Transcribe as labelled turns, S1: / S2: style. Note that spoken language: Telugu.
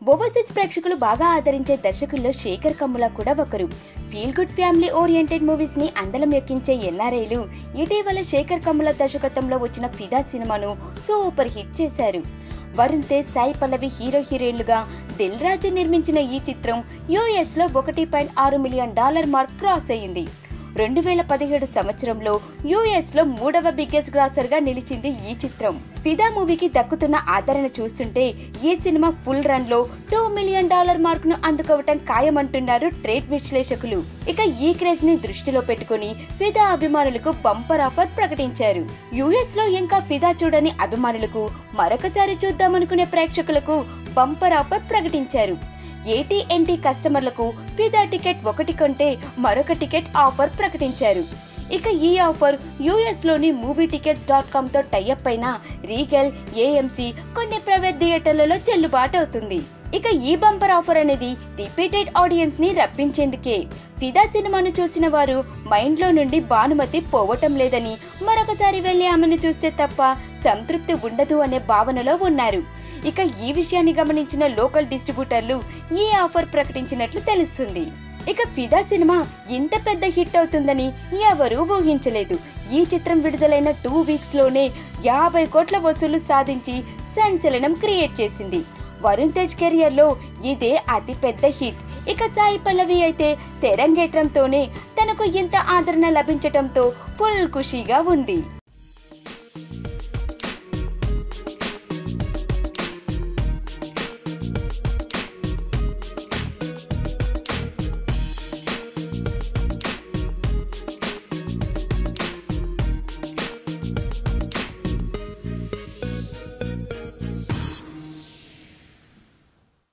S1: ఓవర్సీస్ ప్రేక్షకులు బాగా ఆదరించే దర్శకుల్లో శేఖర్ కమ్ముల కూడా ఒకరు feel good family oriented movies ని అందలం ఎక్కించే ఎన్ఆర్ఐలు ఇటీవల శేఖర్ కమ్ముల దర్శకత్వంలో వచ్చిన ఫిదా సినిమాను సూపర్ హిట్ చేశారు వరుణ్ తేజ్ సాయి పల్లవి హీరో హీరోయిన్లుగా దిల్ రాజు నిర్మించిన ఈ చిత్రం యుఎస్ లో ఒకటి పాయింట్ ఆరు మిలియన్ డాలర్ మార్క్ క్రాస్ అయింది రెండు వేల పదిహేడు సంవత్సరంలో యుఎస్ లో మూడవ బిగ్గెస్ట్ గ్రాసర్ గా నిలిచింది ఈ చిత్రం ఫిదా మూవీకి దక్కుతున్న ఆదరణ చూస్తుంటే ఈ సినిమా ఫుల్ రన్ లో టూ మిలియన్ డాలర్ మార్క్ ను అందుకోవటం ఖాయమంటున్నారు ట్రేడ్ విశ్లేషకులు ఇక ఈ క్రేజ్ ని దృష్టిలో పెట్టుకుని ఫిదా అభిమానులకు బంపర్ ఆఫర్ ప్రకటించారు యుఎస్ లో ఇంకా ఫిదా చూడని అభిమానులకు మరొకసారి చూద్దామనుకునే ప్రేక్షకులకు బంపర్ ఆఫర్ ప్రకటించారు ఏటీఎన్టీ కస్టమర్లకు ఫిదా టికెట్ ఒకటి కొంటే మరొక టికెట్ ఆఫర్ ప్రకటించారు ఇక ఈ ఆఫర్ యుఎస్ లోని మూవీ టికెట్స్ డాట్ కామ్ తో టైఅప్ అయిన రీగల్ ఏఎంసీ కొన్ని ప్రైవేట్ థియేటర్లలో చెల్లుబాటు అవుతుంది ఇక ఈ బంపర్ ఆఫర్ అనేది రిపీటెడ్ ఆడియన్స్ ని రప్పించేందుకే ఫిదా సినిమాను చూసిన వారు మైండ్ లో నుండి భానుమతి పోవటం లేదని మరొకసారి వెళ్లి ఆమెను చూస్తే తప్ప సంతృప్తి ఉండదు అనే భావనలో ఉన్నారు ఇక ఈ విషయాన్ని గమనించిన లోకల్ డిస్ట్రిబ్యూటర్లు ఈ ఆఫర్ ప్రకటించినట్లు తెలుస్తుంది ఇక ఫిదా సినిమా ఇంత పెద్ద హిట్ అవుతుందని ఎవరూ ఊహించలేదు ఈ చిత్రం విడుదలైన టూ వీక్స్ లోనే యాభై కోట్ల వసూలు సాధించి సంచలనం క్రియేట్ చేసింది వరుణ్ తేజ్ కెరియర్ లో ఇదే అతి పెద్ద హిట్ ఇక సాయి పల్లవి అయితే తెరంగేట్రంతోనే తనకు ఇంత ఆదరణ లభించటంతో ఫుల్ ఖుషీగా ఉంది